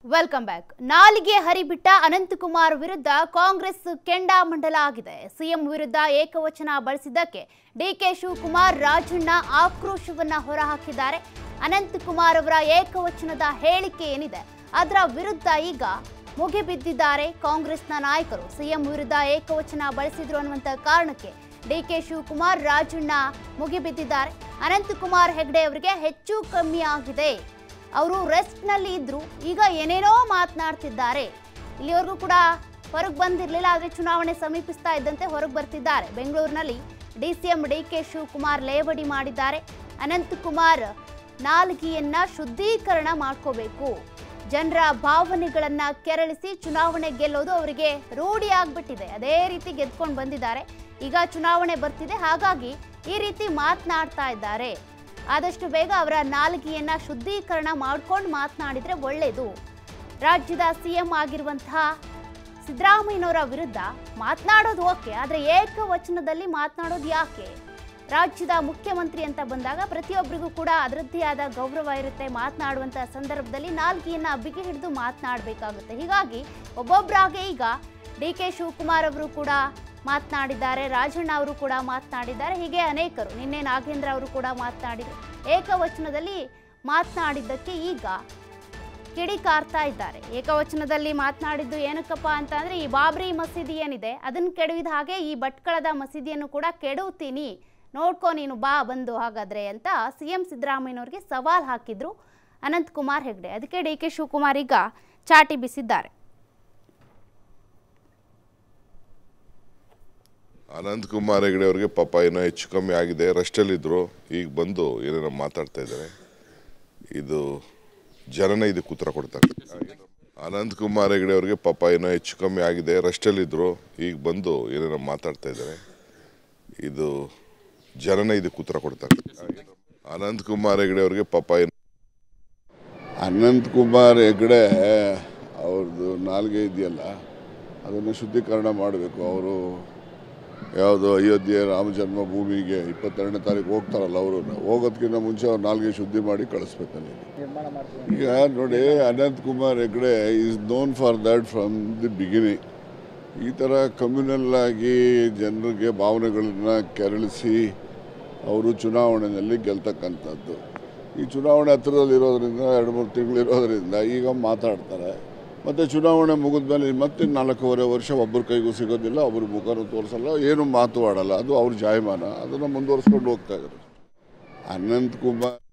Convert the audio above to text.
welcome back ನಾಲಿಗೆ ಹರಿಬಿಟ್ಟ ಅನಂತಕುಮಾರ್ ವಿರುದ್ಧ ಕಾಂಗ್ರೆಸ್ ಕೆಂಡಾಮಂಡಲ ಆಗಿದೆ ಸಿಎಂ ವಿರುದ್ಧ ಏಕವಚನ ಬಳಸಿದ್ದಕ್ಕೆ ಡಿಕೆ ಶಿವಕುಮಾರ್ ರಾಜಣ್ಣ ಆಕ್ರೋಶವನ್ನ ಹೊರಹಾಕಿದ್ದಾರೆ ಅನಂತಕುಮಾರ್ ಅವರ ಏಕವಚನದ ಹೇಳಿಕೆ ಏನಿದೆ ಅದರ ವಿರುದ್ಧ ಈಗ ಮುಗಿಬಿದ್ದಿದ್ದಾರೆ ಕಾಂಗ್ರೆಸ್ನ ನಾಯಕರು ಸಿಎಂ ವಿರುದ್ಧ ಏಕವಚನ ಬಳಸಿದ್ರು ಅನ್ನುವಂಥ ಕಾರಣಕ್ಕೆ ಡಿಕೆ ಶಿವಕುಮಾರ್ ರಾಜಣ್ಣ ಮುಗಿಬಿದ್ದಿದ್ದಾರೆ ಅನಂತಕುಮಾರ್ ಹೆಗ್ಡೆ ಅವರಿಗೆ ಹೆಚ್ಚು ಕಮ್ಮಿ ಆಗಿದೆ ಅವರು ರೆಸ್ಟ್ನಲ್ಲಿ ಇದ್ರು ಈಗ ಏನೇನೋ ಮಾತನಾಡ್ತಿದ್ದಾರೆ ಇಲ್ಲಿವರೆಗೂ ಕೂಡ ಹೊರಗೆ ಬಂದಿರಲಿಲ್ಲ ಆದರೆ ಚುನಾವಣೆ ಸಮೀಪಿಸ್ತಾ ಇದ್ದಂತೆ ಹೊರಗೆ ಬರ್ತಿದ್ದಾರೆ ಬೆಂಗಳೂರಿನಲ್ಲಿ D C M D K Shivakumar ಲೇವಡಿ ಮಾಡಿದ್ದಾರೆ ಅನಂತಕುಮಾರ್ ನಾಲ್ಗಿಯನ್ನ ಶುದ್ಧೀಕರಣ ಮಾಡ್ಕೋಬೇಕು ಜನರ ಭಾವನೆಗಳನ್ನ ಕೆರಳಿಸಿ ಚುನಾವಣೆ ಗೆಲ್ಲೋದು ಅವರಿಗೆ ರೂಢಿ ಆಗ್ಬಿಟ್ಟಿದೆ ಅದೇ ರೀತಿ ಗೆದ್ಕೊಂಡು ಬಂದಿದ್ದಾರೆ ಈಗ ಚುನಾವಣೆ ಬರ್ತಿದೆ ಹಾಗಾಗಿ ಈ ರೀತಿ ಮಾತನಾಡ್ತಾ ಇದ್ದಾರೆ ಆದಷ್ಟು ಬೇಗ ಅವರ ನಾಲ್ಗಿಯನ್ನ ಶುದ್ಧೀಕರಣ ಮಾಡ್ಕೊಂಡು ಮಾತನಾಡಿದ್ರೆ ಒಳ್ಳೆಯದು ರಾಜ್ಯದ ಸಿಎಂ ಆಗಿರುವಂತಹ ಸಿದ್ದರಾಮಯ್ಯನವರ ವಿರುದ್ಧ ಮಾತನಾಡೋದು ಓಕೆ ಆದರೆ ಏಕವಚನದಲ್ಲಿ ಮಾತನಾಡೋದು ಯಾಕೆ ರಾಜ್ಯದ ಮುಖ್ಯಮಂತ್ರಿ ಅಂತ ಬಂದಾಗ ಪ್ರತಿಯೊಬ್ಬರಿಗೂ ಕೂಡ ಅದರದ್ದೇ ಆದ ಗೌರವ ಇರುತ್ತೆ ಮಾತನಾಡುವಂಥ ಸಂದರ್ಭದಲ್ಲಿ ನಾಲ್ಗಿಯನ್ನ ಬಿಗಿ ಹಿಡಿದು ಮಾತನಾಡಬೇಕಾಗುತ್ತೆ ಹೀಗಾಗಿ ಒಬ್ಬೊಬ್ಬರಾಗೆ ಈಗ ಡಿ ಕೆ ಶಿವಕುಮಾರ್ ಅವರು ಕೂಡ ಮಾತನಾಡಿದ್ದಾರೆ ರಾಜಣ್ಣ ಅವರು ಕೂಡ ಮಾತನಾಡಿದ್ದಾರೆ ಹೀಗೆ ಅನೇಕರು ನಿನ್ನೆ ನಾಗೇಂದ್ರ ಅವರು ಕೂಡ ಮಾತನಾಡಿದರು ಏಕವಚನದಲ್ಲಿ ಮಾತನಾಡಿದ್ದಕ್ಕೆ ಈಗ ಕಿಡಿಕಾರ್ತಾ ಇದ್ದಾರೆ ಏಕವಚನದಲ್ಲಿ ಮಾತನಾಡಿದ್ದು ಏನಕ್ಕಪ್ಪ ಅಂತ ಅಂದ್ರೆ ಈ ಬಾಬ್ರಿ ಮಸೀದಿ ಏನಿದೆ ಅದನ್ನು ಕೆಡವಿದ ಹಾಗೆ ಈ ಭಟ್ಕಳದ ಮಸೀದಿಯನ್ನು ಕೂಡ ಕೆಡವುತ್ತೀನಿ ನೋಡ್ಕೊ ನೀನು ಬಾ ಬಂದು ಹಾಗಾದ್ರೆ ಅಂತ ಸಿ ಎಂ ಸಿದ್ದರಾಮಯ್ಯನವ್ರಿಗೆ ಸವಾಲ್ ಹಾಕಿದ್ರು ಅನಂತಕುಮಾರ್ ಹೆಗ್ಡೆ ಅದಕ್ಕೆ ಡಿ ಕೆ ಶಿವಕುಮಾರ್ ಈಗ ಚಾಟಿ ಬೀಸಿದ್ದಾರೆ ಅನಂತ್ ಕುಮಾರ್ ಹೆಗಡೆ ಅವ್ರಿಗೆ ಪಾಪ ಏನೋ ಹೆಚ್ಚು ಕಮ್ಮಿ ಆಗಿದೆ ರೆಸ್ಟಲ್ಲಿದ್ದರು ಈಗ ಬಂದು ಏನೇನೋ ಮಾತಾಡ್ತಾ ಇದ್ದಾರೆ ಇದು ಜನನೇ ಇದಕ್ಕೆ ಉತ್ತರ ಕೊಡ್ತಾರೆ ಅನಂತ್ ಕುಮಾರ್ ಹೆಗಡೆ ಅವ್ರಿಗೆ ಪಾಪ ಏನೋ ಹೆಚ್ಚು ಕಮ್ಮಿ ಆಗಿದೆ ರೆಸ್ಟಲ್ಲಿದ್ದರು ಈಗ ಬಂದು ಏನೇನೋ ಮಾತಾಡ್ತಾ ಇದ್ದಾರೆ ಇದು ಜನನೇ ಇದಕ್ಕೆ ಉತ್ತರ ಕೊಡ್ತಾರೆ ಅನಂತ್ ಕುಮಾರ್ ಹೆಗಡೆ ಅವ್ರಿಗೆ ಪಾಪ ಏನೋ ಅನಂತ್ ಕುಮಾರ್ ಹೆಗಡೆ ಅವ್ರದ್ದು ನಾಲ್ಗೆ ಇದೆಯಲ್ಲ ಅದನ್ನು ಶುದ್ಧೀಕರಣ ಮಾಡಬೇಕು ಅವರು ಯಾವುದು ಅಯೋಧ್ಯೆ ರಾಮ ಜನ್ಮಭೂಮಿಗೆ ಇಪ್ಪತ್ತೆರಡನೇ ತಾರೀಕು ಹೋಗ್ತಾರಲ್ಲ ಅವರು ಹೋಗೋದಕ್ಕಿಂತ ಮುಂಚೆ ಅವ್ರು ನಾಲ್ಗೆ ಶುದ್ಧಿ ಮಾಡಿ ಕಳಿಸ್ಬೇಕಲ್ಲಿ ಈಗ ನೋಡಿ Anant Kumar Hegde is known for that from the beginning ಈ ಥರ ಕಮ್ಯುನಲ್ ಆಗಿ ಜನರಿಗೆ ಭಾವನೆಗಳನ್ನ ಕೆರಳಿಸಿ ಅವರು ಚುನಾವಣೆಯಲ್ಲಿ ಗೆಲ್ತಕ್ಕಂಥದ್ದು ಈ ಚುನಾವಣೆ ಹತ್ರದಲ್ಲಿರೋದ್ರಿಂದ ಎರಡು ಮೂರು ತಿಂಗಳಿರೋದ್ರಿಂದ ಈಗ ಮಾತಾಡ್ತಾರೆ ಮತ್ತು ಚುನಾವಣೆ ಮುಗಿದ್ಮೇಲೆ ಮತ್ತೆ ನಾಲ್ಕೂವರೆ ವರ್ಷ ಒಬ್ಬರ ಕೈಗೂ ಸಿಗೋದಿಲ್ಲ ಒಬ್ಬರ ಮುಖನೂ ತೋರಿಸಲ್ಲ ಏನು ಮಾತು ಆಡಲ್ಲ ಅದು ಅವ್ರ ಜಾಯಮಾನ ಅದನ್ನು ಮುಂದುವರ್ಸ್ಕೊಂಡು ಹೋಗ್ತಾ ಇದ್ದಾರೆ ಅನಂತ್ ಕುಮಾರ್